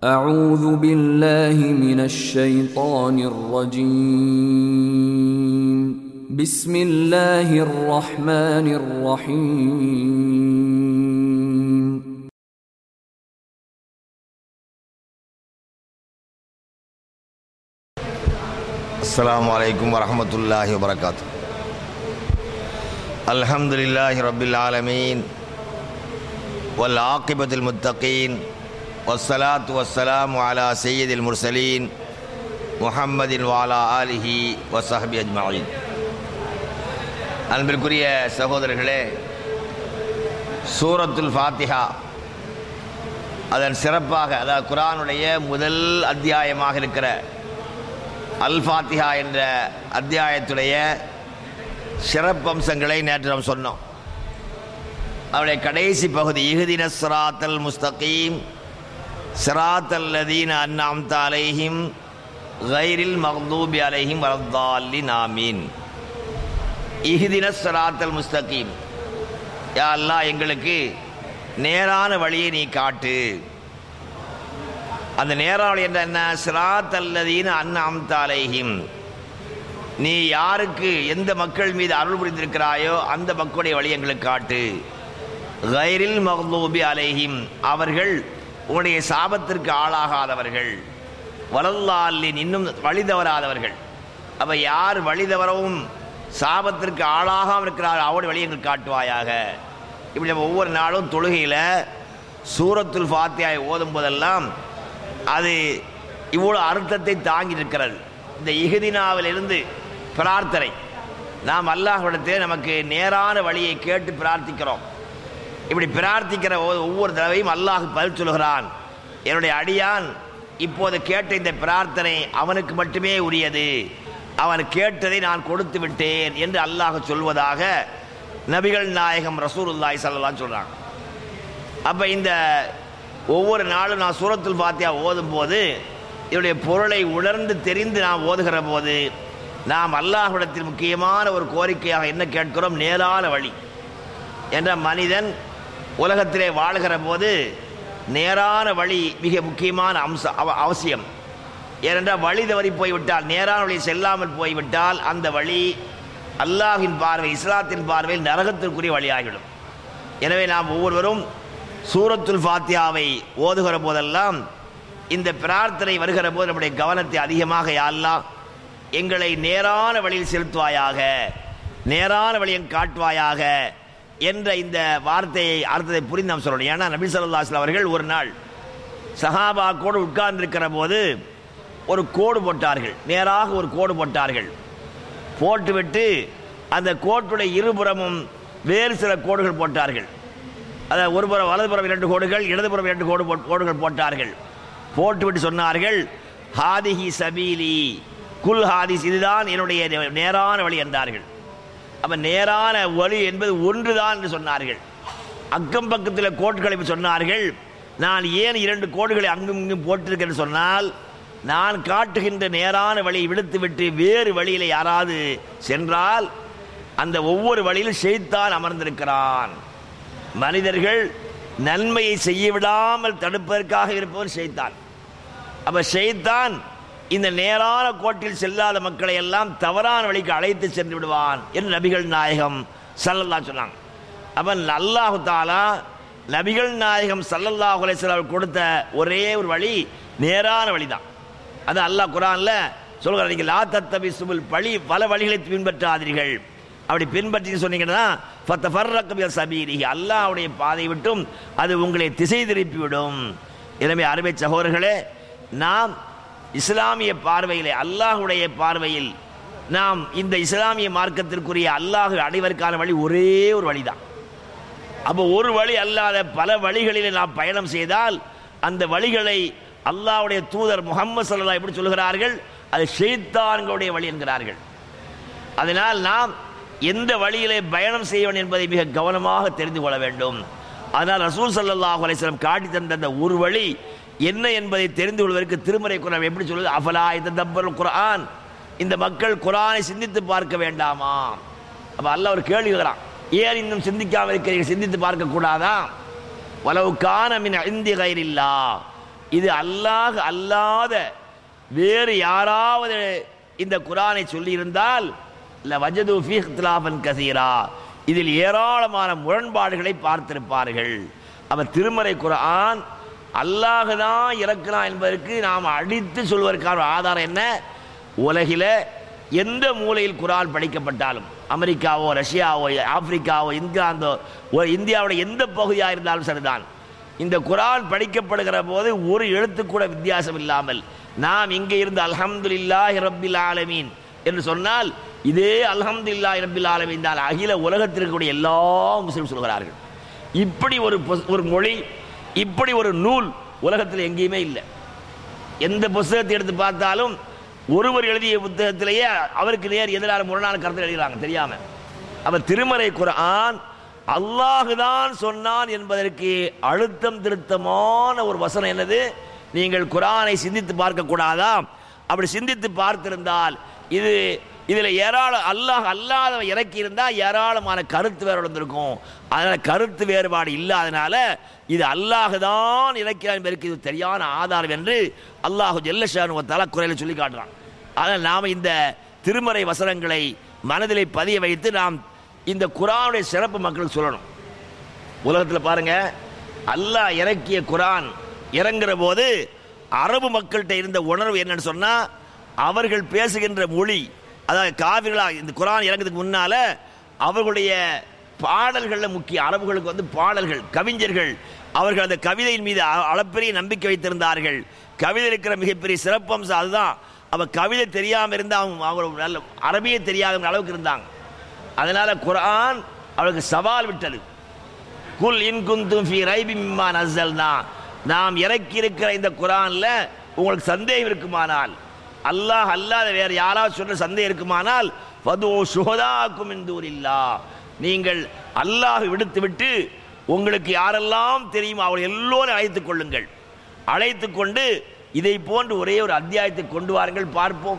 أعوذ بالله من الشيطان الرجيم بسم الله الرحمن الرحيم السلام عليكم ورحمة الله وبركاته الحمد لله رب العالمين والعاقبة المتقين والصلاة والسلام على سيد المرسلين محمد وعلى آله وصحبه أجمعين அன்பிற்குரிய சகோதரர்களே சூரத்துல் ஃபாத்திஹா அதன் சிறப்பாக அதாவது குரானுடைய முதல் அத்தியாயமாக இருக்கிற அல் ஃபாத்திஹா என்ற அத்தியாயத்துடைய சிறப்பம்சங்களை நேற்று நாம் சொன்னோம் அவருடைய கடைசி பகுதி இஹுதின சிராத்தல் முஸ்தகீம் சிராத்தல் லதீன அன்னாம் அலைஹிம் கைரில் மக்தூபி அலைஹிம் வரத்தாலி நாமீன் இஹுதின சிராத்தல் முஸ்தகீம் யா அல்லாஹ் எங்களுக்கு நேரான வழியை நீ காட்டு அந்த நேராளி என்ற என்ன சிராத் அல்லதீன அன்னம் தாலைஹிம் நீ யாருக்கு எந்த மக்கள் மீது அருள் புரிந்திருக்கிறாயோ அந்த மக்களுடைய வழி எங்களுக்கு காட்டு கைரில் மஹ்லூபி அலைஹிம் அவர்கள் உன்னுடைய சாபத்திற்கு ஆளாகாதவர்கள் வளல்லாலின் இன்னும் வழி தவறாதவர்கள் அப்ப யார் வழி தவறவும் சாபத்திற்கு ஆளாகாமல் இருக்கிறார் அவருடைய வழி எங்களுக்கு காட்டுவாயாக இப்படி நம்ம ஒவ்வொரு நாளும் தொழுகையில் சூரத்துல் ஃபாத்தியாய் ஓதும் போதெல்லாம் அது இவ்வளோ அர்த்தத்தை தாங்கி இருக்கிறது இந்த இகுதினாவிலிருந்து பிரார்த்தனை நாம் அல்லாஹ்விடத்தே நமக்கு நேரான வழியை கேட்டு பிரார்த்திக்கிறோம் இப்படி பிரார்த்திக்கிற ஒவ்வொரு- ஒவ்வொரு தடவையும் அல்லாஹ் பதில் சொல்கிறான் என்னுடைய அடியான் இப்போது கேட்ட இந்த பிரார்த்தனை அவனுக்கு மட்டுமே உரியது அவன் கேட்டதை நான் கொடுத்து விட்டேன் என்று அல்லாஹ் சொல்வதாக நபிகள் நாயகம் ரசூலுல்லாஹி ஸல்லல்லாஹு சொல்றாங்க அப்ப இந்த ஒவ்வொரு நாளும் நான் சூரத்துல் பாத்தியா ஓதும் போது இதனுடைய பொருளை உணர்ந்து தெரிந்து நாம் ஓதுகிற போது நாம் அல்லாஹ்விடத்தில் முக்கியமான ஒரு கோரிக்கையாக என்ன கேட்கிறோம் நேரான வழி என்ற மனிதன் உலகத்திலே வாழ்கிற போது நேரான வழி மிக முக்கியமான அம்சம் அவ- அவசியம் ஏனென்றால் வழி தவறி போய்விட்டால் நேரான வழி செல்லாமல் போய்விட்டால் அந்த வழி அல்லாஹ்வின் பார்வை இஸ்லாத்தின் பார்வையில் நரகத்திற்குரிய வழியாகிவிடும் எனவே நாம் ஒவ்வொருவரும் சூரத்துல் ஃபாத்தியாவை ஓதுகிற போதெல்லாம் இந்த பிரார்த்தனை வருகிற போது நம்முடைய கவனத்தை அதிகமாக யா அல்லாஹ் எங்களை நேரான வழியில் செலுத்துவாயாக நேரான வழியை காட்டுவாயாக என்ற இந்த வார்த்தையை அர்த்தத்தை புரிந்து நாம் சொல்லணும் ஏன்னா நபி ஸல்லல்லாஹு அலைஹி அவர்கள் ஒரு நாள் சஹாபாக்கோடு உட்கார்ந்திருக்கிற போது ஒரு கோடு போட்டார்கள் நேராக ஒரு கோடு போட்டார்கள் போட்டுவிட்டு அந்த கோட்டுடைய இருபுறமும் வேறு சில கோடுகள் போட்டார்கள் அதாவது ஒரு புறம் வலதுபுறம் இரண்டு கோடுகள் இடதுபுறம் இரண்டு கோடு போ- கோடுகள் போட்டார்கள் போட்டுவிட்டு சொன்னார்கள் ஹாதிஹி சபீலி குல் ஹாதிஸ் இதுதான் என்னுடைய நே- நேரான வழி என்றார்கள் அப்ப நேரான வழி என்பது ஒன்றுதான் என்று சொன்னார்கள் அக்கம் பக்கத்தில் கோட்டுகளை சொன்னார்கள் நான் ஏன் இரண்டு கோடுகளை அங்கும் இங்கும் போட்டிருக்கேன் சொன்னால் நான் காட்டுகின்ற நேரான வழியை விடுத்துவிட்டு வேறு வழியில யாராவது சென்றால் அந்த ஒவ்வொரு வழியிலும் ஷெய்தான் அமர்ந்திருக்கிறான் மனிதர்கள் நன்மையை செய்ய விடாமல் தடுப்பதற்காக இருப்பவர் ஷெய்தான் அப்ப ஷெய்தான் இந்த நேரான கோட்டில் செல்லாத மக்களை எல்லாம் தவறான வழிக்கு அழைத்து சென்று விடுவான் என்று நபிகள் நாயகம் ஸல்லல்லாஹு சொன்னாங்க அவன் அல்லாஹு தாலா நபிகள் நாயகம் ஸல்லல்லாஹு அலைஹி வஸல்லம் கொடுத்த ஒரே ஒரு வழி நேரான வழிதான் அது அல்லாஹ் குரான்ல சொல்கிறார் நீங்க லா தத்தபி சுபுல் பழி பல வழிகளை பின்பற்றாதீர்கள் அப்படி பின்பற்றி சொன்னீங்கன்னா ஃபத்தஃபர்ரக சபீரிஹி அல்லாஹ்வுடைய பாதை விட்டும் அது உங்களை திசை திருப்பிவிடும் எனவே அருமை சகோதரர்களே நாம் இஸ்லாமிய பார்வையிலே அல்லாஹ்வுடைய பார்வையில் நாம் இந்த இஸ்லாமிய மார்க்கத்திற்குரிய அல்லாஹ் அடைவதற்கான வழி ஒரே ஒரு வழிதான் அப்போ ஒரு வழி அல்லாத பல வழிகளில் நாம் பயணம் செய்தால் அந்த வழிகளை அல்லாஹ்வுடைய தூதர் முகம்மது ஸல்லல்லாஹு எப்படி சொல்கிறார்கள் அது ஷெய்தான்களுடைய வழி என்கிறார்கள் அதனால் நாம் எந்த வழியிலே பயணம் செய்யணும் என்பதை மிக கவனமாக தெரிந்து கொள்ள வேண்டும் அதனால் ரசூல் ஸல்லல்லாஹு அலைஹி வஸல்லம் காட்டி தந்த அந்த ஒரு வழி என்ன என்பதை தெரிந்து கொள்வதற்கு திருமறை குரான் எப்படி சொல்லுது அஃபலா இதத்தப்பர் குர்ஆன் இந்த மக்கள் குரானை சிந்தித்து பார்க்க வேண்டாமா அப்ப அல்லாஹ் ஒரு கேள்வி கேட்கிறான் ஏன் இன்னும் சிந்திக்காமல் இருக்கிறீர்கள் சிந்தித்து பார்க்க கூடாதா வலவு கான மின் ஐந்தி கைரில்லா இது அல்லாஹ் அல்லாத வேறு யாராவது இந்த குரானை சொல்லியிருந்தால் ல வஜது ஃபீ இഖ்திலாஃபன் கசீரா இதில் ஏராளமான முரண்பாடுகளை பார்த்திருப்பார்கள் அவர் திருமறை குரான் அல்லாஹ் தான் இறக்குறான் என்பதற்கு நாம் அடித்து சொல்வதற்கான ஒரு ஆதாரம் என்ன உலகில எந்த மூலையில் குரான் படிக்கப்பட்டாலும் அமெரிக்காவோ ரஷ்யாவோ ஆப்பிரிக்காவோ இங்கிலாந்தோ ஒரு இந்தியாவுடைய எந்த பகுதியாக இருந்தாலும் சரிதான் இந்த குரான் படிக்கப்படுகிற போது ஒரு எழுத்து கூட வித்தியாசம் இல்லாமல் நாம் இங்கே இருந்து அல்ஹம்துலில்லாஹி ரப்பில் ஆலமீன் என்று சொன்னால் இதே அல்ஹம்துலில்லாஹி ரப்பில் ஆலமீன் தான் அகில உலகத்திற்கு கூடிய எல்லா முஸ்லிம் சொல்கிறார்கள் இப்படி ஒரு புஸ்- ஒரு மொழி இப்படி ஒரு நூல் உலகத்தில் எங்கேயுமே இல்லை எந்த புஸ்தகத்தை எடுத்து பார்த்தாலும் ஒருவர் எழுதிய புத்தகத்திலேயே அவருக்கு நேர் எதிரான முரணான கருத்து எழுதுகிறாங்க தெரியாம அவர் திருமறை குர்ஆன் அல்லாஹு தான் சொன்னான் என்பதற்கு அழுத்தம் திருத்தமான ஒரு வசனம் என்னது நீங்கள் குர்ஆனை சிந்தித்து பார்க்க கூடாதா அப்படி சிந்தித்து பார்த்திருந்தால் இது இதுல ஏராள அல்லாஹ் அல்லாதவன் இறக்கி இருந்தா ஏராளமான கருத்து வேறுபாடு வந்திருக்கும் அதனால கருத்து வேறுபாடு இல்லாதனால இது அல்லாஹ் தான் இறக்கிறான் என்பதற்கு இது சரியான ஆதாரம் என்று அல்லாஹு ஜெல்லஷானு தல குறையில சொல்லி காட்டுறான் அதனால் நாம் இந்த திருமறை வசனங்களை மனதிலே பதிய வைத்து நாம் இந்த குரானுடைய சிறப்பு மக்களுக்கு சொல்லணும் உலகத்தில் பாருங்க அல்லாஹ் இறக்கிய குரான் இறங்குற போது அரபு மக்கள்கிட்ட இருந்த உணர்வு என்னன்னு சொன்னா அவர்கள் பேசுகின்ற மொழி அதாவது காவிர்களா இந்த குரான் இறங்குறதுக்கு முன்னால அவர்களுடைய பாடல்கள்ல முக்கிய அரபுகளுக்கு வந்து பாடல்கள் கவிஞர்கள் அவர்கள் அந்த கவிதையின் மீது அ- அளப்பெரிய நம்பிக்கை வைத்திருந்தார்கள் கவிதை இருக்கிற மிகப்பெரிய சிறப்பம்சம் அதுதான் அவ கவிதை தெரியாம இருந்தா அவங்க அவங்க நல்ல அரபியே தெரியாத அளவுக்கு இருந்தாங்க அதனால குர்ஆன் அவளுக்கு சவால் விட்டது குல் இன் குந்தும் ஃபி ரைபி மிம்மா நஸ்ஸல்னா நாம் இறக்கி இருக்கிற இந்த குர்ஆன்ல உங்களுக்கு சந்தேகம் இருக்குமானால் அல்லாஹ் அல்லாத வேற யாராவது சொல்ற சந்தேகம் இருக்குமானால் ஃபது சுஹதாக்கும் மின் தூனில்லாஹ் நீங்கள் அல்லாஹ் விடுத்து விட்டு உங்களுக்கு யாரெல்லாம் தெரியுமோ அவர்கள் எல்லோரும் அழைத்துக் கொள்ளுங்கள் அழைத்துக் கொண்டு இதை போன்று ஒரே ஒரு அத்தியாயத்தை கொண்டு வாருங்கள் பார்ப்போம்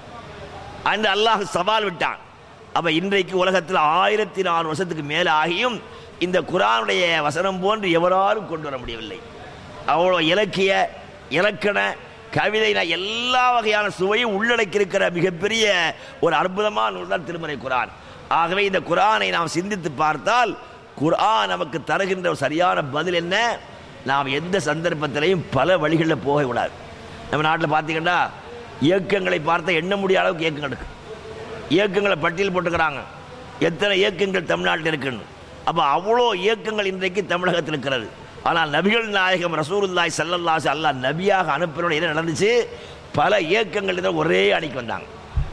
அந்த அல்லாஹ் சவால் விட்டான் அப்ப இன்றைக்கு உலகத்தில் ஆயிரத்தி நாலு வருஷத்துக்கு மேல ஆகியும் இந்த குரானுடைய வசனம் போன்று எவராலும் கொண்டு வர முடியவில்லை அவ்வளோ இலக்கிய இலக்கண கவிதை எல்லா வகையான சுவையும் உள்ளடக்கி இருக்கிற மிகப்பெரிய ஒரு அற்புதமான நூல் தான் திருமறை குரான் ஆகவே இந்த குரானை நாம் சிந்தித்து பார்த்தால் குர்ஆன் நமக்கு தருகின்ற ஒரு சரியான பதில் என்ன நாம் எந்த சந்தர்ப்பத்திலையும் பல வழிகளில் போக கூடாது நம்ம நாட்டில் பார்த்தீங்கன்னா இயக்கங்களை பார்த்தா எண்ண முடியாத அளவுக்கு இயக்கங்கள் இருக்கு இயக்கங்களை பட்டியல் போட்டுக்கிறாங்க எத்தனை இயக்கங்கள் தமிழ்நாட்டில் இருக்குன்னு அப்போ அவ்வளோ இயக்கங்கள் இன்றைக்கு தமிழகத்தில் இருக்கிறது ஆனால் நபிகள் நாயகம் ரசூலுல்லாய் சல்லல்லாஹு அல்லாஹ் நபியாக அனுப்பினோட என்ன நடந்துச்சு பல இயக்கங்கள் இதில் ஒரே அணிக்கு வந்தாங்க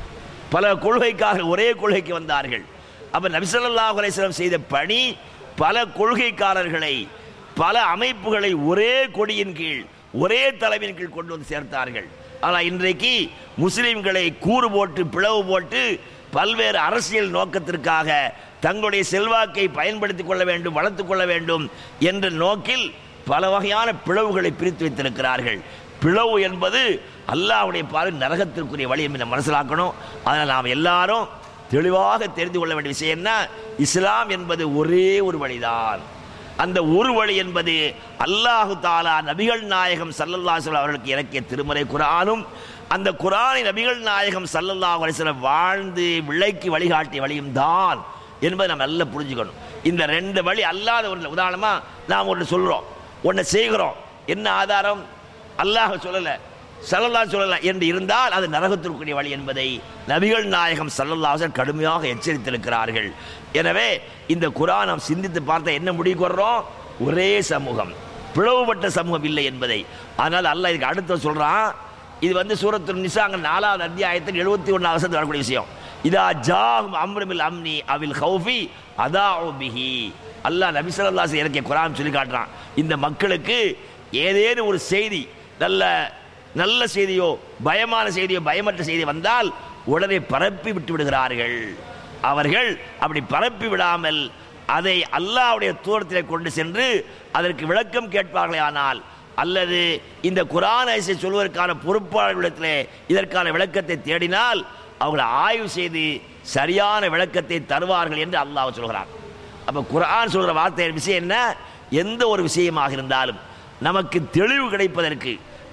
பல கொள்கைக்காக ஒரே கொள்கைக்கு வந்தார்கள் அப்ப நபிசல்லாஹு அலைஹிஸ்ஸலாம் செய்த பணி பல கொள்கைக்காரர்களை பல அமைப்புகளை ஒரே கொடியின் கீழ் ஒரே தலைமையின் கீழ் கொண்டு வந்து சேர்த்தார்கள் ஆனால் இன்றைக்கு முஸ்லிம்களை கூறு போட்டு பிளவு போட்டு பல்வேறு அரசியல் நோக்கத்திற்காக தங்களுடைய செல்வாக்கை பயன்படுத்திக் கொள்ள வேண்டும் வளர்த்துக் கொள்ள வேண்டும் என்ற நோக்கில் பல வகையான பிளவுகளை பிரித்து வைத்திருக்கிறார்கள் பிளவு என்பது அல்லாஹ்வுடைய பார்வை நரகத்திற்குரிய வழி என்று நம்ம மனசிலாக்கணும் அதனால் நாம் எல்லாரும் தெளிவாக தெரிந்து கொள்ள வேண்டிய விஷயம் என்ன இஸ்லாம் என்பது ஒரே ஒரு வழிதான் அந்த ஒரு வழி என்பது அல்லாஹு தாலா நபிகள் நாயகம் சல்லல்லாஹு அலைஹி வஸல்லம் அவர்களுக்கு இறக்கிய திருமறை குரானும் அந்த குரானை நபிகள் நாயகம் சல்லல்லாஹு அலைஹி வஸல்லம் வாழ்ந்து விலைக்கு வழிகாட்டிய வழியும் தான் என்பதை நம்ம நல்லா புரிஞ்சுக்கணும் இந்த ரெண்டு வழி அல்லாத ஒரு உதாரணமா நாம் ஒன்று சொல்றோம் ஒன்று செய்கிறோம் என்ன ஆதாரம் அல்லாஹ் சொல்லல சல்லல்லா சொல்லல என்று இருந்தால் அது நரகத்திற்குரிய வழி என்பதை நபிகள் நாயகம் சல்லல்லாஹன் கடுமையாக எச்சரித்திருக்கிறார்கள் எனவே இந்த குரான் நாம் சிந்தித்து பார்த்த என்ன முடிவுக்கு வர்றோம் ஒரே சமூகம் பிளவுபட்ட சமூகம் இல்லை என்பதை ஆனால் அல்லாஹ் இதுக்கு அடுத்து சொல்றான் இது வந்து சூரத்து நிசாங்க நாலாவது அத்தியாயத்தில் எழுபத்தி ஒன்றாவது வருஷத்தில் வரக்கூடிய விஷயம் இதா ஜாஹும் அம்ரமில் அம்னி அவில் ஹவுஃபி அதா பிஹி அல்லாஹ் நபி ஸல்லல்லாஹு அலைஹி இறக்கிய குரான் சொல்லி காட்டுறான் இந்த மக்களுக்கு ஏதேனும் ஒரு செய்தி நல்ல நல்ல செய்தியோ பயமான செய்தியோ பயமற்ற செய்தி வந்தால் உடனே பரப்பி விட்டு விடுகிறார்கள் அவர்கள் அப்படி பரப்பி விடாமல் அதை அல்லாஹ்வுடைய தூரத்திலே கொண்டு சென்று அதற்கு விளக்கம் கேட்பார்களே ஆனால் அல்லது இந்த குரான் ஐசை சொல்வதற்கான பொறுப்பாளர்களிடத்திலே இதற்கான விளக்கத்தை தேடினால் அவங்களை ஆய்வு செய்து சரியான விளக்கத்தை தருவார்கள் என்று அல்லாஹ் சொல்கிறான் அப்ப குர்ஆன் சொல்ற வார்த்தை விஷயம் என்ன எந்த ஒரு விஷயமாக இருந்தாலும் நமக்கு தெளிவு கிடைப்பதற்கு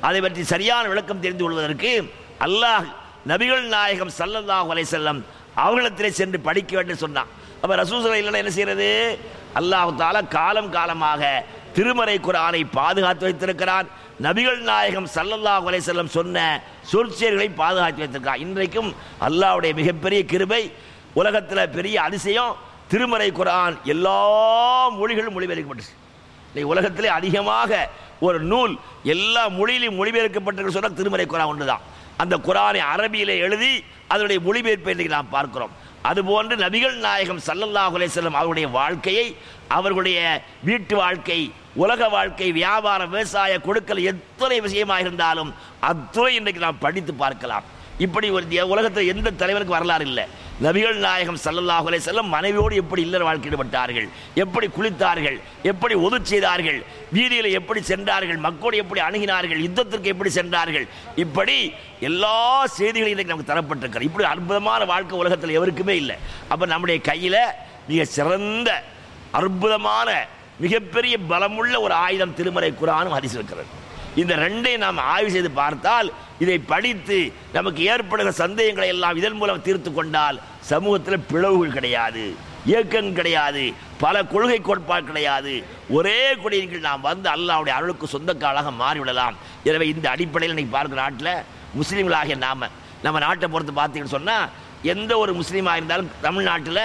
அதை பற்றி சரியான விளக்கம் தெரிந்து கொள்வதற்கு அல்லாஹ் நபிகள் நாயகம் ஸல்லல்லாஹு அலைஹி வஸல்லம் அவர்களிடத்திலே சென்று படிக்க வேண்டும் சொன்னான் அப்ப ரசூசலை இல்லைன்னா என்ன செய்யறது அல்லாஹ் தாலா காலம் காலமாக திருமறை குரானை பாதுகாத்து வைத்திருக்கிறான் நபிகள் நாயகம் ஸல்லல்லாஹு அலைஹி வஸல்லம் சொன்ன சொற்செயல்களை பாதுகாத்து வைத்திருக்கிறான் இன்றைக்கும் அல்லாஹ்வுடைய மிகப்பெரிய கிருபை உலகத்தில் பெரிய அதிசயம் திருமறை குரான் எல்லா மொழிகளும் மொழிபெயர்க்கப்பட்டுச்சு இன்னைக்கு உலகத்திலே அதிகமாக ஒரு நூல் எல்லா மொழியிலும் மொழிபெயர்க்கப்பட்டிருக்க சொன்னால் திருமறை குரான் ஒன்று தான் அந்த குரானை அரபியிலே எழுதி அதனுடைய மொழிபெயர்ப்பை இன்றைக்கு நாம் பார்க்கிறோம் அதுபோன்று நபிகள் நாயகம் ஸல்லல்லாஹு அலைஹி வஸல்லம் அவருடைய வாழ்க்கையை அவர்களுடைய வீட்டு வாழ்க்கை உலக வாழ்க்கை வியாபாரம் விவசாய கொடுக்கல் எத்தனை விஷயமாக இருந்தாலும் அத்துணை இன்றைக்கு நாம் படித்து பார்க்கலாம் இப்படி ஒரு தி- உலகத்தில் எந்த தலைவருக்கு வரலாறு இல்லை நபிகள் நாயகம் ஸல்லல்லாஹு அலைஹி வஸல்லம் மனைவியோடு எப்படி இல்லற வாழ்க்கை ஈடுபட்டார்கள் எப்படி குளித்தார்கள் எப்படி ஒது செய்தார்கள் வீதியில் எப்படி சென்றார்கள் மக்களோடு எப்படி அணுகினார்கள் யுத்தத்திற்கு எப்படி சென்றார்கள் இப்படி எல்லா செய்திகளும் இன்றைக்கு நமக்கு தரப்பட்டிருக்கிறது இப்படி அற்புதமான வாழ்க்கை உலகத்தில் எவருக்குமே இல்லை அப்போ நம்முடைய கையில் மிக சிறந்த அற்புதமான மிகப்பெரிய பலமுள்ள ஒரு ஆயுதம் திருமறை குரானும் ஹதீஸ் இருக்கிறது இந்த ரெண்டையும் நாம் ஆய்வு செய்து பார்த்தால் இதை படித்து நமக்கு ஏற்படுகிற சந்தேகங்களை எல்லாம் இதன் மூலம் தீர்த்து கொண்டால் சமூகத்தில் பிளவுகள் கிடையாது இயக்கங்கள் கிடையாது பல கொள்கை கோட்பாடு கிடையாது ஒரே கொடியின் கீழ் நாம் வந்து அல்லாவுடைய அருளுக்கு சொந்தக்காலாக மாறிவிடலாம் எனவே இந்த அடிப்படையில் இன்னைக்கு பார்க்கிற நாட்டில் முஸ்லீம்களாகிய நாம நம்ம நாட்டை பொறுத்து பார்த்தீங்கன்னு சொன்னால் எந்த ஒரு முஸ்லீமாக இருந்தாலும் தமிழ்நாட்டில்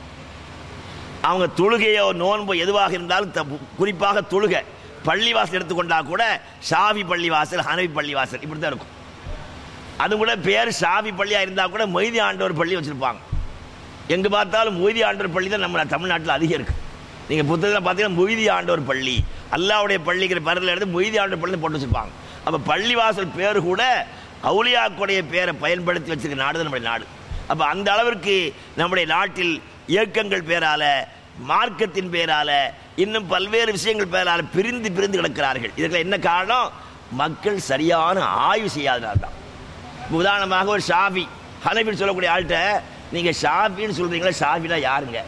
அவங்க தொழுகையோ நோன்போ எதுவாக இருந்தாலும் த- குறிப்பாக தொழுகை பள்ளிவாசல் எடுத்துக்கொண்டா கூட ஷாவி பள்ளிவாசல் ஹனவி பள்ளிவாசல் இப்படி தான் இருக்கும் அது கூட பேர் ஷாவி பள்ளியாக இருந்தால் கூட மொய்தி ஆண்டவர் பள்ளி வச்சுருப்பாங்க எங்கே பார்த்தாலும் மொய்தி ஆண்டவர் பள்ளி தான் நம்ம தமிழ்நாட்டில் அதிகம் இருக்கு நீங்கள் புத்தகத்தில் பார்த்தீங்கன்னா மொய்தி ஆண்டவர் பள்ளி அல்லாவுடைய பள்ளிங்கிற பரில் எடுத்து மொய்தி ஆண்டவர் பள்ளி போட்டு வச்சுருப்பாங்க அப்போ பள்ளிவாசல் பேர் கூட அவுலியாக்குடைய பேரை பயன்படுத்தி வச்சிருக்க நாடு தான் நம்முடைய நாடு அப்போ அந்த அளவிற்கு நம்முடைய நாட்டில் இயக்கங்கள் பேரால மார்க்கத்தின் பேரால இன்னும் பல்வேறு விஷயங்கள் பேரால பிரிந்து பிரிந்து கிடக்கிறார்கள் இதுக்கு என்ன காரணம் மக்கள் சரியான ஆய்வு செய்யாதனால தான் உதாரணமாக ஒரு ஷாஃபி ஹனபின்னு சொல்லக்கூடிய ஆள்கிட்ட நீங்கள் ஷாஃபின்னு சொல்கிறீங்களா ஷாஃபினா யாருங்க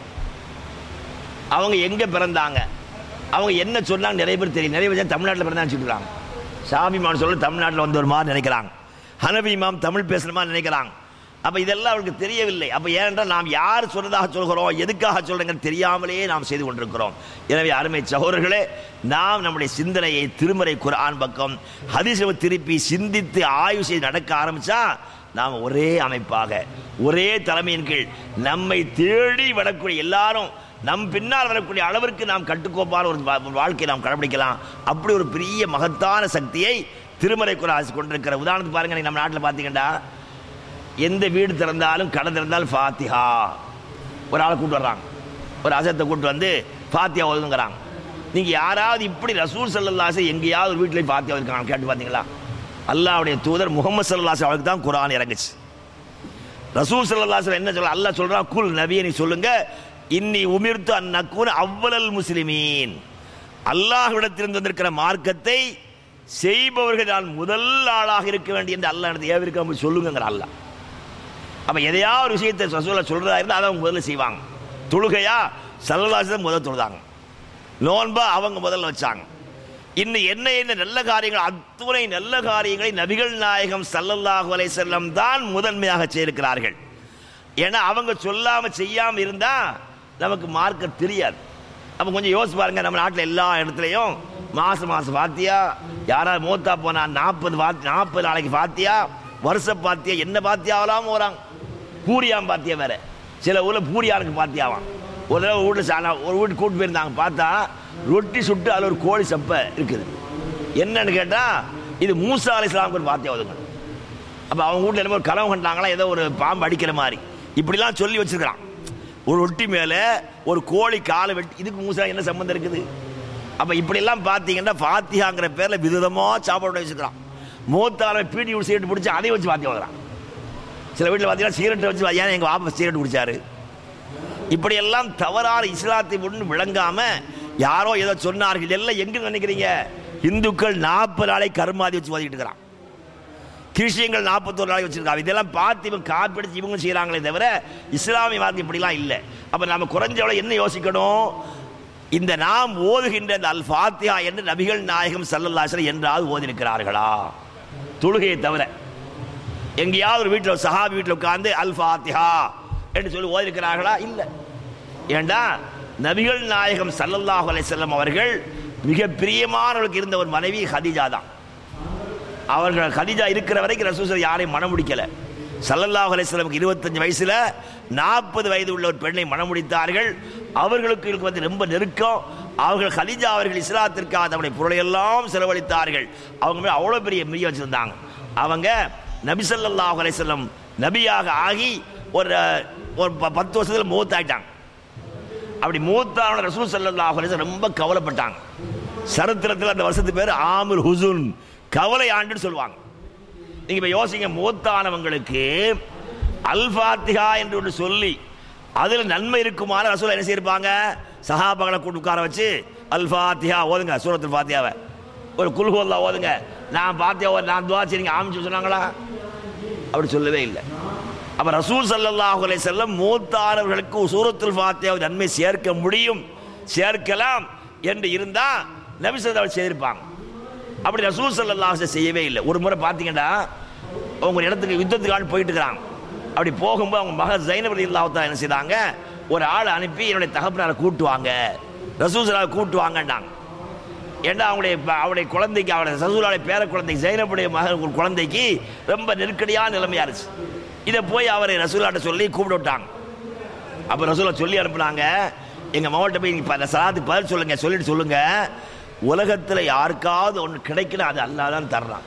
அவங்க எங்கே பிறந்தாங்க அவங்க என்ன சொன்னாங்க நிறைய பேர் தெரியும் நிறைய பேர் தமிழ்நாட்டில் பிறந்தான்னு சொல்லிடுறாங்க ஷாஃபி இமாம் சொல்ல தமிழ்நாட்டில் வந்து ஒரு மாதிரி நினைக்கிறாங்க ஹனபி இமாம் தமிழ் பேசுகிற மாதிரி நினைக்கிறாங்க அப்போ இதெல்லாம் அவருக்கு தெரியவில்லை அப்போ ஏனென்றால் நாம் யார் சொன்னதாக சொல்கிறோம் எதுக்காக சொல்கிறேங்கன்னு தெரியாமலேயே நாம் செய்து கொண்டிருக்கிறோம் எனவே அருமை சகோதரர்களே நாம் நம்முடைய சிந்தனையை திருமறை குர்ஆன் பக்கம் ஹதீஸை திருப்பி சிந்தித்து ஆய்வு செய்து நடக்க ஆரம்பிச்சா நாம் ஒரே அமைப்பாக ஒரே தலைமையின் கீழ் நம்மை தேடி வரக்கூடிய எல்லாரும் நம் பின்னால் வரக்கூடிய அளவிற்கு நாம் கட்டுக்கோப்பான ஒரு வா- ஒரு வாழ்க்கையை நாம் கடைபிடிக்கலாம் அப்படி ஒரு பெரிய மகத்தான சக்தியை திருமறை குராசி கொண்டிருக்கிற உதாரணத்துக்கு பாருங்க நீங்க நம்ம நாட்டில் பார்த்தீங்கன்னா எந்த வீடு திறந்தாலும் கடை திறந்தாலும் ஃபாத்திஹா ஒரு ஆளை கூட்டு வர்றாங்க ஒரு அசத்தை கூட்டு வந்து ஃபாத்தியா ஓதுங்கிறாங்க நீங்க யாராவது இப்படி ரசூல் சல்லல்லாசை எங்கேயாவது ஒரு வீட்டில் ஃபாத்தியா இருக்காங்க கேட்டு பார்த்தீங்களா அல்லாஹ்வுடைய தூதர் முகமது சல்லாஸ் அவருக்கு தான் குரான் இறங்குச்சு ரசூல் சல்லல்லாஹு என்ன சொல்ல அல்லாஹ் சொல்றான் குல் நபியை நீ சொல்லுங்க இன்னி உமிர்த்து அந்நக்கூன் அவ்வளல் முஸ்லிமீன் அல்லாஹ்விடத்திலிருந்து வந்திருக்கிற மார்க்கத்தை செய்பவர்கள் நான் முதல் ஆளாக இருக்க வேண்டிய என்று அல்லாஹ் இடத்துல ஏவிருக்க சொல்லுங்கிற அல்லாஹ் அப்ப எதையாவது ஒரு விஷயத்தை ரசூலா சொல்றதா இருந்தால் அதை அவங்க முதல்ல செய்வாங்க தொழுகையா சல்லல்லாஹு தான் முதல் தொழுதாங்க நோன்பா அவங்க முதல்ல வச்சாங்க இன்னும் என்ன என்ன நல்ல காரியங்கள் அத்துணை நல்ல காரியங்களை நபிகள் நாயகம் ஸல்லல்லாஹு அலைஹி வஸல்லம் தான் முதன்மையாக செய்திருக்கிறார்கள் ஏன்னா அவங்க சொல்லாம செய்யாம இருந்தா நமக்கு மார்க்க தெரியாது அப்ப கொஞ்சம் யோசிச்சு பாருங்க நம்ம நாட்டில் எல்லா இடத்துலையும் மாசம் மாசம் பாத்தியா யாராவது மூத்தா போனா நாற்பது பாத்தி நாற்பது நாளைக்கு பாத்தியா வருஷ பாத்தியா என்ன பாத்தியாவெல்லாம் போறாங்க பூரியாம் பாத்தியா வேற சில ஊர்ல பூரியானுக்கு பாத்தியாவாம் ஒரு தடவை வீட்டில் சாணா ஒரு வீட்டு கூட்டு போயிருந்தாங்க பார்த்தா ரொட்டி சுட்டு அதில் ஒரு கோழி சப்பை இருக்குது என்னன்னு கேட்டா இது மூசா அலி இஸ்லாமுக்கு ஒரு பாத்தியா ஒதுங்க அப்போ அவங்க வீட்டில் என்னமோ ஒரு கனவு கண்டாங்களா ஏதோ ஒரு பாம்பு அடிக்கிற மாதிரி இப்படிலாம் சொல்லி வச்சிருக்கிறான் ஒரு ரொட்டி மேலே ஒரு கோழி காலை வெட்டி இதுக்கு மூசா என்ன சம்மந்தம் இருக்குது அப்போ இப்படியெல்லாம் பார்த்தீங்கன்னா ஃபாத்தியாங்கிற பேரில் விதவிதமாக சாப்பாடு வச்சுக்கிறான் மூத்தால பீடி ஒரு சீரட் பிடிச்சி அதை வச்சு பாத்தியா வாங்குறான் சில வீட்டில் பார்த்தீங்கன்னா சீரட்டை வச்சு ஏன் எங்கள் வாப்பா சீரட் குடிச்சாரு இப்படியெல்லாம் தவறான இஸ்லாத்தை ஒன்று விளங்காம யாரோ ஏதோ சொன்னார்கள் எல்லாம் எங்க நினைக்கிறீங்க இந்துக்கள் நாற்பது நாளை கருமாதி வச்சு ஓதிக்கிட்டு இருக்கிறான் கிறிஸ்டியங்கள் நாற்பத்தோரு நாளைக்கு வச்சிருக்காங்க இதெல்லாம் பார்த்து இவங்க காப்பிடிச்சு இவங்க செய்கிறாங்களே தவிர இஸ்லாமிய மார்க்கம் இப்படிலாம் இல்லை அப்போ நம்ம குறைஞ்சவளை என்ன யோசிக்கணும் இந்த நாம் ஓதுகின்ற இந்த அல் ஃபாத்தியா என்று நபிகள் நாயகம் சல்லல்லாசர் என்றாவது ஓதிருக்கிறார்களா தொழுகையை தவிர எங்கேயாவது ஒரு வீட்டில் ஒரு சஹாபி வீட்டில் உட்கார்ந்து அல் ஃபாத்திஹா என்று சொல்லி ஓதிருக்கிறார்களா இல்லை ஏண்டா நபிகள் நாயகம் ஸல்லல்லாஹு அலைஹி வஸல்லம் அவர்கள் மிக பிரியமானவர்களுக்கு இருந்த ஒரு மனைவி ஹதீஜா தான் அவர்கள் கதிஜா இருக்கிற வரைக்கும் ரசூசர் யாரையும் மனம் முடிக்கல சல்லல்லாஹு அலைஹிஸ்ஸலாமுக்கு இருபத்தஞ்சு வயசுல நாற்பது வயது உள்ள ஒரு பெண்ணை மனம் முடித்தார்கள் அவர்களுக்கு இதுக்கு வந்து ரொம்ப நெருக்கம் அவர்கள் கலிஜா அவர்கள் இஸ்லாத்திற்காக தம்முடைய பொருளையெல்லாம் செலவழித்தார்கள் அவங்க மேல அவ்வளோ பெரிய மிரிய வச்சிருந்தாங்க அவங்க நபி ஸல்லல்லாஹு அலைஹி வஸல்லம் நபியாக ஆகி ஒரு ஒரு ப- பத்து வருஷத்துல மூத்தாயிட்டாங்க அப்படி மூத்தான ரசூல் ஸல்லல்லாஹு அலைஹி வஸல்லம் ரொம்ப கவலைப்பட்டாங்க சரித்திரத்தில் அந்த வருஷத்து பேர் ஆமிர் ஹுசுன் கவலை ஆண்டுன்னு சொல்லுவாங்க நீங்க இப்ப யோசிங்க மூத்தானவங்களுக்கு அல் ஃபாத்திஹா என்று ஒன்று சொல்லி அதுல நன்மை இருக்குமான ரசூல் என்ன செய்யிருப்பாங்க சஹாபாக்களை கூட்டு உட்கார வச்சு அல் ஃபாத்திஹா ஓதுங்க சூரத்துல் ஃபாத்தியாவை ஒரு குல்ஹுல்லா ஓதுங்க நான் பாத்தியா ஓது, நான் துவா செய்றீங்க ஆமிச்சு சொன்னாங்களா அப்படி சொல்லவே இல்லை அப்ப ரசூல் ஸல்லல்லாஹு அலைஹி வஸல்லம் மூத்தானவர்களுக்கு சூரத்துல் ஃபாத்தியாவை நன்மை சேர்க்க முடியும் சேர்க்கலாம் என்று இருந்தா நபி ஸல்லல்லாஹு அலைஹி செய்திருப்பாங்க அப்படி ரசூல் ஸல்லல்லாஹு அலைஹி வஸல்லம் செய்யவே இல்லை ஒரு முறை பார்த்தீங்கன்னா அவங்க ஒரு இடத்துக்கு யுத்தத்துக்கான போயிட்டு இருக்கிறாங்க அப்படி போகும்போது அவங்க மகன் ஜைனப் ரலியல்லாஹு தஆலா என்ன செய்தாங்க ஒரு ஆளை அனுப்பி என்னுடைய தகப்பனாரை கூட்டு வாங்க ரசூல் ஸல்லல்லாஹு கூட்டு வாங்கண்டாங்க ஏன்னா அவங்களுடைய ப- அவருடைய குழந்தைக்கு அவருடைய சசூராடைய பேர குழந்தைக்கு ஜைனபுடைய மகன் ஒரு குழந்தைக்கு ரொம்ப நெருக்கடியான நிலைமையா இருந்துச்சு இதை போய் அவரை ரசூலாட்ட சொல்லி கூப்பிட்டு விட்டாங்க அப்போ ரசூலா சொல்லி அனுப்புனாங்க எங்க மாவட்ட போய் நீங்க ப- சலாத்துக்கு பதில் சொல்லுங்க சொல்லிட்டு சொல்லுங்க உலகத்துல யாருக்காவது ஒன்று கிடைக்கணும் அது அல்லாஹ் தான் தர்றான்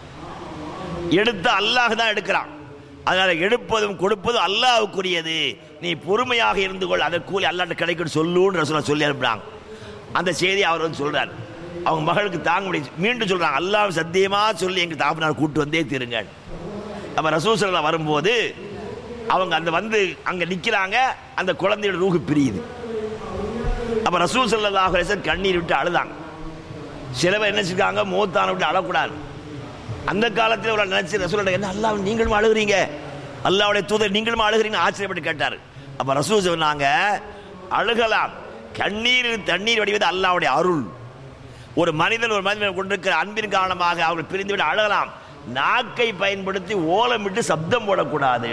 எடுத்த அல்லாஹ் தான் எடுக்கிறான் அதனால எடுப்பதும் கொடுப்பதும் அல்லாஹ்வுக்குரியது நீ பொறுமையாக இருந்து கொள் அதை கூலி அல்லாட்ட கிடைக்கும் சொல்லுன்னு ரசூலா சொல்லி அனுப்புனாங்க அந்த செய்தி அவர் வந்து சொல்றாரு அவங்க மகளுக்கு தாங்க முடியும் மீண்டும் சொல்றாங்க அல்லாஹ் சத்தியமா சொல்லி எங்க தாப்பனார் கூட்டு வந்தே தீருங்க அப்ப ரசூல் ஸல்லல்லாஹு வரும்போது அவங்க அந்த வந்து அங்க நிக்கிறாங்க அந்த குழந்தையோட ரூஹு பிரியுது அப்ப ரசூல் ஸல்லல்லாஹு அலைஹி வஸல்லம் கண்ணீர் விட்டு அழுதாங்க சில பேர் என்ன செஞ்சுக்காங்க மூத்தான விட்டு அழக்கூடாது அந்த காலத்தில் ஒரு நினைச்சு ரசூல் என்ன அல்லாஹ் நீங்களும் அழுகுறீங்க அல்லாஹ்வுடைய தூதர் நீங்களும் அழுகுறீங்க ஆச்சரியப்பட்டு கேட்டார் அப்ப ரசூல் சொன்னாங்க அழுகலாம் கண்ணீர் தண்ணீர் வடிவது அல்லாஹ்வுடைய அருள் ஒரு மனிதன் ஒரு மனிதன் கொண்டிருக்கிற அன்பின் காரணமாக அவர்கள் பிரிந்துவிட அழகலாம் நாக்கை பயன்படுத்தி ஓலமிட்டு சப்தம் போடக்கூடாது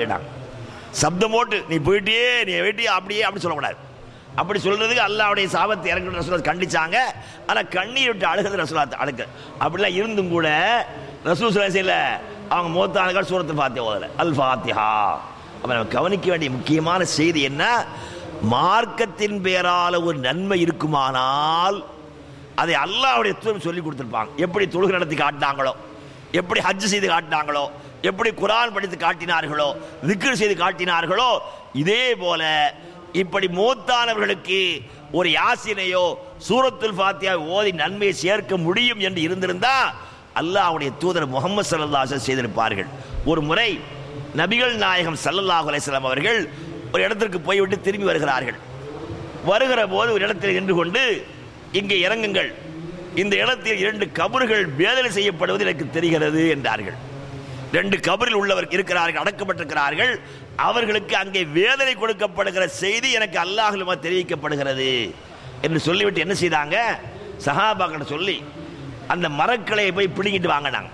சப்தம் போட்டு நீ போயிட்டே நீ போயிட்டே அப்படியே அப்படி சொல்லக்கூடாது அப்படி சொல்றதுக்கு அல்லாவுடைய சாபத்தை இறங்குற ரசூலா கண்டிச்சாங்க ஆனா கண்ணீர் விட்டு அழுகிறது ரசூலா அழுக்க அப்படிலாம் இருந்தும் கூட ரசூல் சுல்லா செய்யல அவங்க மூத்தானகள் சூரத்தை ஃபாத்தியா ஓதல அல் ஃபாத்திஹா அப்ப நம்ம கவனிக்க வேண்டிய முக்கியமான செய்தி என்ன மார்க்கத்தின் பேரால ஒரு நன்மை இருக்குமானால் அதை அல்லாஹ்வுடைய தூதர் சொல்லி கொடுத்திருப்பாங்க எப்படி தொழுகை நடத்தி காட்டினாங்களோ எப்படி ஹஜ் செய்து காட்டினாங்களோ எப்படி குரான் படித்து காட்டினார்களோ விக்ர் செய்து காட்டினார்களோ இதே போல இப்படி மூத்தானவர்களுக்கு ஒரு யாசினையோ சூரத்துல் ஃபாத்தியா ஓதி நன்மையை சேர்க்க முடியும் என்று இருந்திருந்தா அல்லாஹ்வுடைய தூதர் முகமது ஸல்லல்லாஹு அலைஹி வஸல்லம் செய்திருப்பார்கள் ஒரு முறை நபிகள் நாயகம் ஸல்லல்லாஹு அலைஹி வஸல்லம் அவர்கள் ஒரு இடத்திற்கு போய்விட்டு திரும்பி வருகிறார்கள் வருகிற போது ஒரு இடத்தில் நின்று கொண்டு இங்கே இறங்குங்கள் இந்த இடத்தில் இரண்டு கபறுகள் வேதனை செய்யப்படுவது எனக்கு தெரிகிறது என்றார்கள் ரெண்டு கபரில் உள்ளவர் இருக்கிறார்கள் அடக்கப்பட்டிருக்கிறார்கள் அவர்களுக்கு அங்கே வேதனை கொடுக்கப்படுகிற செய்தி எனக்கு அல்லாஹ்லுமா தெரிவிக்கப்படுகிறது என்று சொல்லிவிட்டு என்ன செய்தாங்க சஹாபாக்கிட்ட சொல்லி அந்த மரக்கிளையை போய் பிடுங்கிட்டு வாங்கினாங்க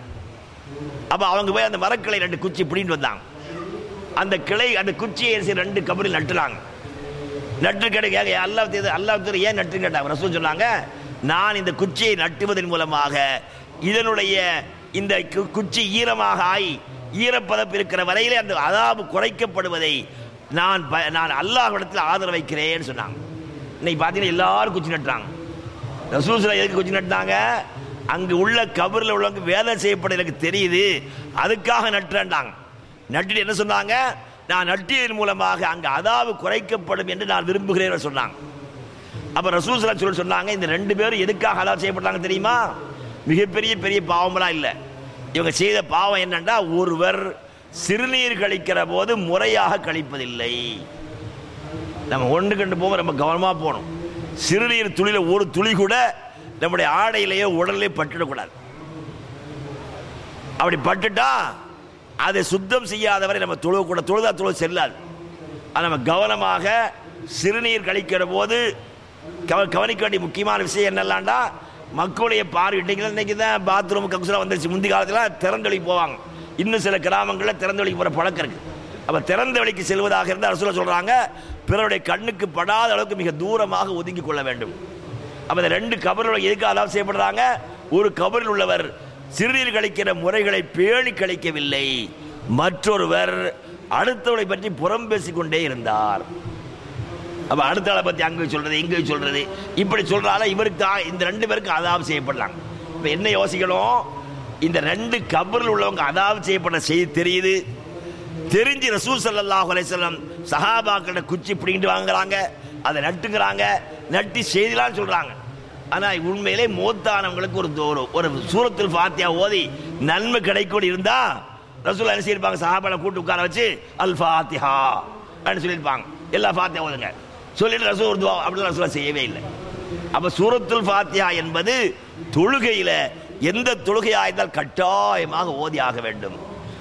அப்ப அவங்க போய் அந்த மரக்கிளை ரெண்டு குச்சி பிடிங்கிட்டு வந்தாங்க அந்த கிளை அந்த குச்சியை என்ன செய்ய ரெண்டு கபரில் நட்டுலாங்க நட்டு கிடைக்காக அல்லாஹ் தேது அல்லாஹ் தேது ஏன் நட்டு கேட்டாங்க ரசூல் சொன்னாங்க நான் இந்த குச்சியை நட்டுவதன் மூலமாக இதனுடைய இந்த கு- குச்சி ஈரமாக ஆகி ஈரப்பதப்பு இருக்கிற வரையிலே அந்த அதாபு குறைக்கப்படுவதை நான் ப- நான் அல்லாஹ்விடத்தில் ஆதரவு வைக்கிறேன்னு சொன்னாங்க இன்னைக்கு பார்த்தீங்கன்னா எல்லாரும் குச்சி நட்டுறாங்க ரசூல் ஸல்லல்லாஹு எதுக்கு குச்சி நட்டாங்க அங்கு உள்ள கபரில் உள்ளவங்க வேலை செய்யப்பட எனக்கு தெரியுது அதுக்காக நட்டுறேன்டாங்க நட்டுட்டு என்ன சொன்னாங்க நான் நட்டியதன் மூலமாக அங்கு அதாவு குறைக்கப்படும் என்று நான் விரும்புகிறேன் சொன்னாங்க அப்ப ரசூல் ஸல்லல்லாஹு அலைஹி வஸல்லம் சொன்னாங்க இந்த ரெண்டு பேரும் எதுக்காக அதாவு செய்யப்பட்டாங்க தெரியுமா மிகப்பெரிய பெரிய பாவமெல்லாம் இல்லை இவங்க செய்த பாவம் என்னன்னா ஒருவர் சிறுநீர் கழிக்கிற போது முறையாக கழிப்பதில்லை நம்ம ஒன்று கண்டு போக நம்ம கவனமாக போகணும் சிறுநீர் துளியில ஒரு துளி கூட நம்முடைய ஆடையிலேயோ உடல்லையோ பட்டுடக்கூடாது அப்படி பட்டுட்டா அதை சுத்தம் செய்யாதவரை நம்ம தொழுவ கூட தொழுதா தொழுவ செல்லாது அது நம்ம கவனமாக சிறுநீர் கழிக்கிற போது கவ- கவனிக்க வேண்டிய முக்கியமான விஷயம் என்னெல்லாம்டா மக்களுடைய பார்வை இன்னைக்கு இன்னைக்கு தான் பாத்ரூம் கவுசலாம் வந்துருச்சு முந்தி காலத்துல திறந்தொழி போவாங்க இன்னும் சில கிராமங்களில் திறந்த வழிக்கு போகிற பழக்கம் இருக்கு அப்போ திறந்த வழிக்கு செல்வதாக இருந்தால் அரசு சொல்கிறாங்க பிறருடைய கண்ணுக்கு படாத அளவுக்கு மிக தூரமாக ஒதுங்கி கொள்ள வேண்டும் அப்போ இந்த ரெண்டு கபர்கள் எதுக்கு அதாவது செய்யப்படுறாங்க ஒரு கபரில் உள்ளவர் சிறுநீர் கழிக்கிற முறைகளை பேணி கழிக்கவில்லை மற்றொருவர் அடுத்தவரை பற்றி புறம் பேசிக்கொண்டே இருந்தார் அப்ப அடுத்த ஆளை பத்தி அங்கே சொல்றது இங்கே சொல்றது இப்படி சொல்றால இவருக்கு ஆ- இந்த ரெண்டு பேருக்கு அதாவது செய்யப்படலாம் இப்ப என்ன யோசிக்கணும் இந்த ரெண்டு கபரில் உள்ளவங்க அதாவது செய்யப்பட செய்தி தெரியுது தெரிஞ்சு ரசூல் ஸல்லல்லாஹு அலைஹி வஸல்லம் சஹாபாக்கள குச்சி பிடிங்கிட்டு வாங்குறாங்க அதை நட்டுங்கிறாங்க நட்டி செய்திலாம் சொல்றாங்க ஆனா உண்மையிலே மூத்தானவங்களுக்கு ஒரு ஒரு ஒரு சூரத்துல் ஃபாத்தியா ஓதி நன்மை கிடைக்கும் இருந்தா ரசூல் என்ன செய்யிருப்பாங்க சஹாபால கூட்டு உட்கார வச்சு அல் ஃபாத்திஹா அப்படின்னு சொல்லியிருப்பாங்க எல்லா ஃபாத்தியா ஓதுங்க சொல்லிட்டு ரசூல் ஒரு துவா அப்படிலாம் ரசூலா செய்யவே இல்லை அப்ப சூரத்துல் ஃபாத்தியா என்பது தொழுகையில எந்த தொழுகையா இருந்தால் கட்டாயமாக ஓதி ஆக வேண்டும்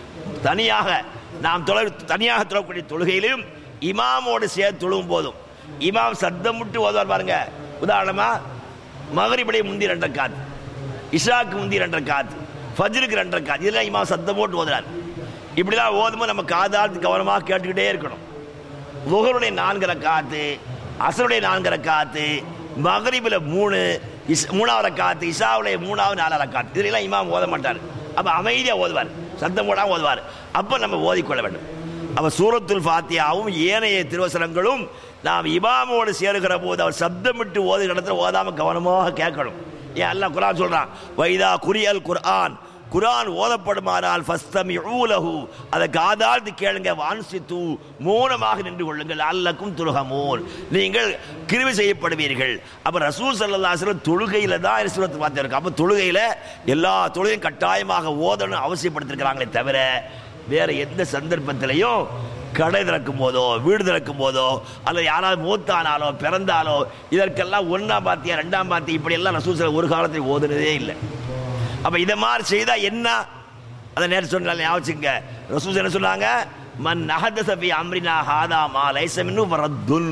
தனியாக நாம் தொலை தனியாக தொழக்கூடிய தொழுகையிலும் இமாமோடு சேர்த்து தொழுகும் போதும் இமாம் சத்தம் விட்டு ஓதுவார் பாருங்க உதாரணமா மகரிபடி முந்தி ரெண்டரை காத்து இஷாக்கு முந்தி ரெண்டரை காத்து ஃபஜ்ருக்கு ரெண்டரை காத்து இதெல்லாம் இமாம் சத்தம் போட்டு ஓதுறார் இப்படிலாம் ஓதும்போது நம்ம காதாழ்த்து கவனமாக கேட்டுக்கிட்டே இருக்கணும் லுகருடைய நான்கு ரக்காத்து அசருடைய நான்கு ரக்காத்து மகரிபில் மூணு இஸ் மூணாவது ரக்காத்து இஷாவுடைய மூணாவது நாலு ரக்காத்து இதெல்லாம் இமாம் ஓத மாட்டார் அப்போ அமைதியாக ஓதுவார் சத்தம் போடாமல் ஓதுவார் அப்போ நம்ம ஓதிக்கொள்ள வேண்டும் அப்போ சூரத்துல் ஃபாத்தியாவும் ஏனைய திருவசனங்களும் நாம் இமாமோடு சேருகிற போது அவர் சப்தமிட்டு ஓதுகிற இடத்துல ஓதாம கவனமாக கேட்கணும் ஏன் அல்லாஹ் குர்ஆன் சொல்றான் வைதா குரியல் குர்ஆன் குர்ஆன் ஓதப்படுமானால் ஃபஸ்தமி ஊலஹு அதை காதாழ்த்து கேளுங்க வான்சித்து மௌனமாக நின்று கொள்ளுங்கள் அல்லக்கும் துருகமோன் நீங்கள் கிருவி செய்யப்படுவீர்கள் அப்ப ரசூல் ஸல்லல்லாஹு அலைஹி வஸல்லம் தொழுகையில தான் சூரத்து பார்த்து இருக்கு அப்ப தொழுகையில எல்லா தொழுகையும் கட்டாயமாக ஓதணும் அவசியப்படுத்திருக்கிறாங்களே தவிர வேற எந்த சந்தர்ப்பத்திலையும் கடை திறக்கும் போதோ வீடு திறக்கும் போதோ அல்லது யாராவது மூத்தானாலோ பிறந்தாலோ இதற்கெல்லாம் ஒன்றாம் பாத்தியா ரெண்டாம் பாத்தி இப்படி எல்லாம் ரசூசல ஒரு காலத்தில் ஓதுனதே இல்லை அப்ப இதை மாதிரி செய்தா என்ன அதை நேற்று சொன்னால ஞாபகம் ரசூஸ் என்ன சொன்னாங்க மன் நஹதஸ ஃபி அம்ரினா ஹாதா மா லைஸ மின்னு வரத்துன்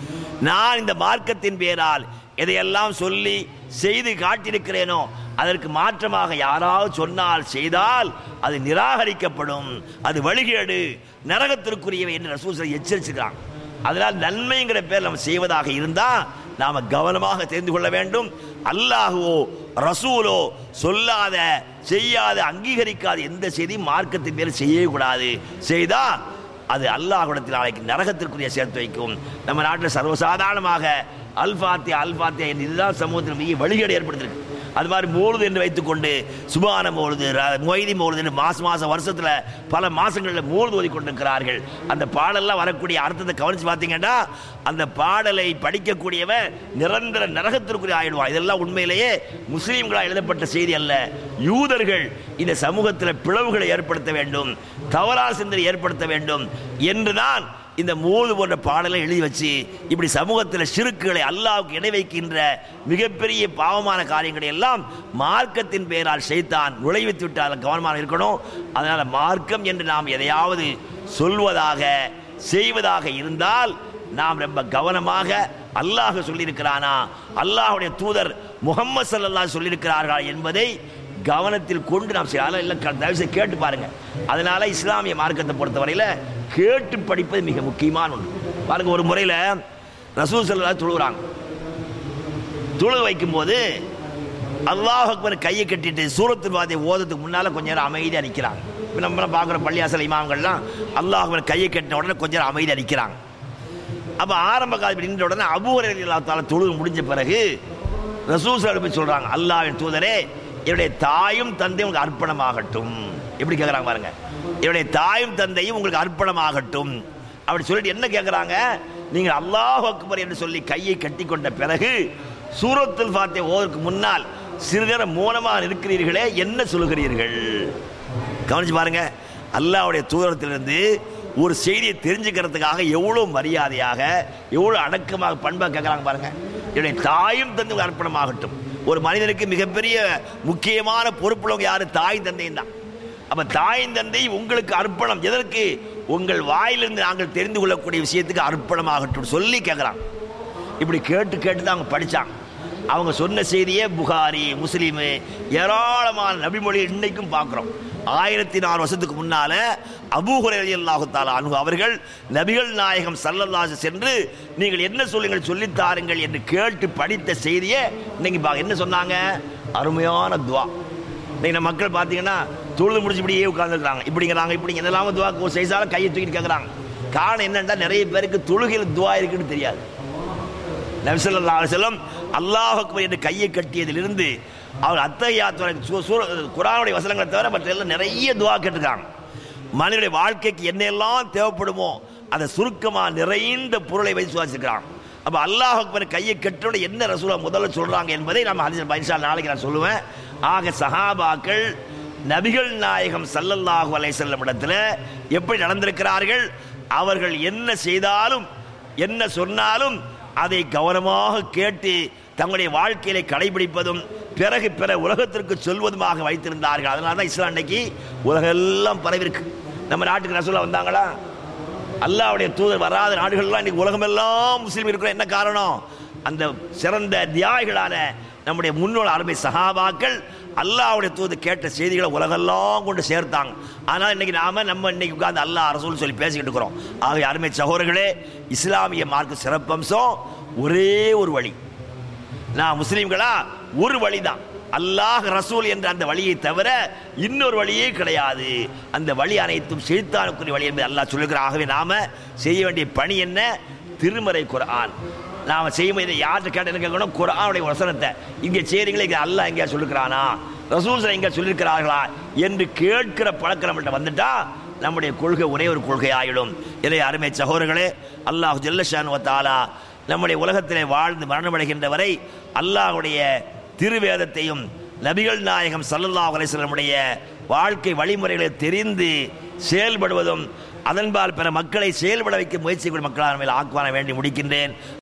நான் இந்த மார்க்கத்தின் பேரால் எதையெல்லாம் சொல்லி செய்து காட்டியிருக்கிறேனோ அதற்கு மாற்றமாக யாராவது சொன்னால் செய்தால் அது நிராகரிக்கப்படும் அது வழிகேடு நரகத்திற்குரியவை என்று ரசூல் எச்சரிச்சிருக்கிறான் அதனால் நன்மைங்கிற பேர் நம்ம செய்வதாக இருந்தா நாம கவனமாக தெரிந்து கொள்ள வேண்டும் அல்லாஹுவோ ரசூலோ சொல்லாத செய்யாத அங்கீகரிக்காத எந்த செய்தி மார்க்கத்தின் பேர் செய்யவே கூடாது செய்தா அது அல்லாஹ்விடத்தில் நாளைக்கு நரகத்திற்குரிய சேர்த்து வைக்கும் நம்ம நாட்டில் சர்வசாதாரணமாக அல்பாத்தியா அல்பாத்தியா என்று இதுதான் சமூகத்தில் மிக வழிகேடு ஏற்படுத்திருக்கு அது மாதிரி மோழுது என்று வைத்துக்கொண்டு சுபான மோழுது ர- மொய்தி மோழுது என்று மாசம் மாசம் வருஷத்துல பல மாசங்களில் மோழுது ஓதி கொண்டிருக்கிறார்கள் அந்த பாடல்லாம் வரக்கூடிய அர்த்தத்தை கவனிச்சு பார்த்தீங்கன்னா அந்த பாடலை படிக்கக்கூடியவன் நிரந்தர நரகத்திற்குரிய ஆயிடுவான் இதெல்லாம் உண்மையிலேயே முஸ்லீம்களால் எழுதப்பட்ட செய்தி அல்ல யூதர்கள் இந்த சமூகத்தில் பிளவுகளை ஏற்படுத்த வேண்டும் தவறான சிந்தனை ஏற்படுத்த வேண்டும் என்றுதான் இந்த மூது போன்ற பாடலை எழுதி வச்சு இப்படி சமூகத்தில் சிறுக்குகளை அல்லாவுக்கு இணை வைக்கின்ற மிகப்பெரிய பாவமான காரியங்களை எல்லாம் மார்க்கத்தின் பெயரால் செய்தான் நுழைவித்து விட்டு அதில் கவனமாக இருக்கணும் அதனால் மார்க்கம் என்று நாம் எதையாவது சொல்வதாக செய்வதாக இருந்தால் நாம் ரொம்ப கவனமாக அல்லாஹ் சொல்லியிருக்கிறானா அல்லாஹ்வுடைய தூதர் முகம்மது ஸல்லல்லாஹு சொல்லியிருக்கிறார்களா என்பதை கவனத்தில் கொண்டு நாம் செய்ய அதெல்லாம் இல்லை க- தயவு செய்து கேட்டு பாருங்க அதனால இஸ்லாமிய மார்க்கத்தை பொறுத்தவரையில் கேட்டு படிப்பது மிக முக்கியமான ஒன்று பாருங்க ஒரு முறையில் ரசூல் ஸல்லல்லாஹு தொழுகிறாங்க தொழு வைக்கும்போது அல்லாஹ் அக்பர் கையை கட்டிட்டு சூரத்து வாதியை ஓதத்துக்கு முன்னால் கொஞ்ச நேரம் அமைதியாக நிற்கிறாங்க இப்போ நம்ம பார்க்குற பள்ளியாசல் இமாம்கள்லாம் அல்லாஹ் அக்பர் கையை கட்டின உடனே கொஞ்ச நேரம் அமைதியாக நிற்கிறாங்க அப்போ ஆரம்ப காலத்தில் நின்ற உடனே அபூரத்தால தொழுது முடிஞ்ச பிறகு ரசூஸ் போய் சொல்றாங்க அல்லாஹ்வின் தூதரே என்னுடைய தாயும் தந்தையும் உங்களுக்கு அர்ப்பணமாகட்டும் எப்படி கேட்குறாங்க பாருங்க என்னுடைய தாயும் தந்தையும் உங்களுக்கு அர்ப்பணமாகட்டும் அப்படி சொல்லிட்டு என்ன கேட்குறாங்க நீங்கள் அல்லாஹ் அக்பர் என்று சொல்லி கையை கட்டி கொண்ட பிறகு சூரத்துல் ஃபாத்தியா ஓதற்கு முன்னால் சிறிது நேரம் மௌனமாக இருக்கிறீர்களே என்ன சொல்கிறீர்கள் கவனிச்சு பாருங்க அல்லாஹ்வுடைய தூதரத்திலிருந்து ஒரு செய்தியை தெரிஞ்சுக்கிறதுக்காக எவ்வளோ மரியாதையாக எவ்வளோ அடக்கமாக பண்பாக கேட்குறாங்க பாருங்க என்னுடைய தாயும் தந்தை அர்ப்பணமாகட்டும் ஒரு மனிதனுக்கு மிகப்பெரிய முக்கியமான பொறுப்புள்ளவங்க யாரு தாய் தந்தையும் தான் அப்ப தாயின் தந்தை உங்களுக்கு அர்ப்பணம் எதற்கு உங்கள் வாயிலிருந்து நாங்கள் தெரிந்து கொள்ளக்கூடிய விஷயத்துக்கு அர்ப்பணமாகட்டும் சொல்லி கேட்குறாங்க இப்படி கேட்டு கேட்டு தான் அவங்க படிச்சாங்க அவங்க சொன்ன செய்தியே புகாரி முஸ்லீமு ஏராளமான நபிமொழி இன்னைக்கும் பார்க்குறோம் ஆயிரத்தி நாலு வருஷத்துக்கு முன்னால அபூஹுரை அல்லாஹு தாலா அனு அவர்கள் நபிகள் நாயகம் சல்லல்லாஹு சென்று நீங்கள் என்ன சொல்லுங்கள் சொல்லித்தாருங்கள் என்று கேட்டு படித்த செய்தியை இன்னைக்கு பா- என்ன சொன்னாங்க அருமையான துவா இன்னைக்கு நம்ம மக்கள் பார்த்தீங்கன்னா தொழுது முடிச்சு இப்படியே உட்கார்ந்துருக்காங்க இப்படிங்கிறாங்க இப்படி என்னெல்லாம் துவா ஒரு சைஸால கையை தூக்கிட்டு கேட்குறாங்க காரணம் என்னன்னா நிறைய பேருக்கு தொழுகையில் துவா இருக்குன்னு தெரியாது நபிசல்லா செல்லம் அல்லாஹ் அக்பர் என்று கையை கட்டியதிலிருந்து அவர் அத்தையாத்துறை குரானுடைய வசனங்களை தவிர மற்ற எல்லாம் நிறைய துவா கேட்டிருக்காங்க மனிதனுடைய வாழ்க்கைக்கு என்னெல்லாம் தேவைப்படுமோ அதை சுருக்கமா நிறைந்த பொருளை வைத்து சுவாசிக்கிறான் அப்ப அல்லாஹ் அக்பர் கையை கட்டோட என்ன ரசூலா முதல்ல சொல்றாங்க என்பதை நம்ம ஹதீஸ் பைசா நாளைக்கு நான் சொல்லுவேன் ஆக சஹாபாக்கள் நபிகள் நாயகம் ஸல்லல்லாஹு அலைஹி வஸல்லம் இடத்துல எப்படி நடந்திருக்கிறார்கள் அவர்கள் என்ன செய்தாலும் என்ன சொன்னாலும் அதை கவனமாக கேட்டு தங்களுடைய வாழ்க்கையில கடைபிடிப்பதும் பிறகு பிற உலகத்திற்கு சொல்வதுமாக வைத்திருந்தார்கள் அதனால தான் இஸ்லாம் இன்னைக்கு உலகெல்லாம் பரவிருக்கு நம்ம நாட்டுக்கு ரசூலா வந்தாங்களா அல்லாஹ்வுடைய தூதர் வராத நாடுகள்லாம் இன்னைக்கு உலகமெல்லாம் முஸ்லீம் இருக்கிற என்ன காரணம் அந்த சிறந்த தியாகிகளான நம்முடைய முன்னோர் அருமை சஹாபாக்கள் அல்லாஹ்வுடைய தூதர் கேட்ட செய்திகளை உலகெல்லாம் கொண்டு சேர்த்தாங்க ஆனால் இன்னைக்கு நாம நம்ம இன்னைக்கு உட்கார்ந்து அல்லாஹ் ரசூல் சொல்லி பேசிக்கிட்டு இருக்கிறோம் ஆகிய அருமை சகோதரர்களே இஸ்லாமிய மார்க்க சிறப்பம்சம் ஒரே ஒரு வழி நான் முஸ்லீம்களா ஒரு வழிதான் அல்லாஹ் ரசூல் என்ற அந்த வழியை தவிர இன்னொரு வழியே கிடையாது அந்த வழி அனைத்தும் செழித்தானுக்குரிய வழி என்பதை அல்லாஹ் சொல்லுகிறார் ஆகவே நாம செய்ய வேண்டிய பணி என்ன திருமறை குர்ஆன் நாம செய்யும் இதை யார்கிட்ட கேட்ட என்ன கேட்கணும் குர்ஆனுடைய வசனத்தை இங்கே செய்றீங்களே இங்கே அல்லாஹ் எங்கேயா சொல்லிருக்கிறானா ரசூல் எங்க சொல்லியிருக்கிறார்களா என்று கேட்கிற பழக்கம் நம்மள்ட்ட வந்துட்டா நம்முடைய கொள்கை ஒரே ஒரு கொள்கை ஆயிடும் இதை அருமை சகோதரர்களே அல்லாஹ் ஜல்லஷான் தாலா நம்முடைய உலகத்திலே வாழ்ந்து மரணமடைகின்ற வரை அல்லாஹ்வுடைய திருவேதத்தையும் நபிகள் நாயகம் ஸல்லல்லாஹு அலைஹி வஸல்லமுடைய வாழ்க்கை வழிமுறைகளை தெரிந்து செயல்படுவதும் அதன்பால் பிற மக்களை செயல்பட வைக்க முயற்சி மக்களான மேல் ஆக்குவான வேண்டி முடிக்கின்றேன்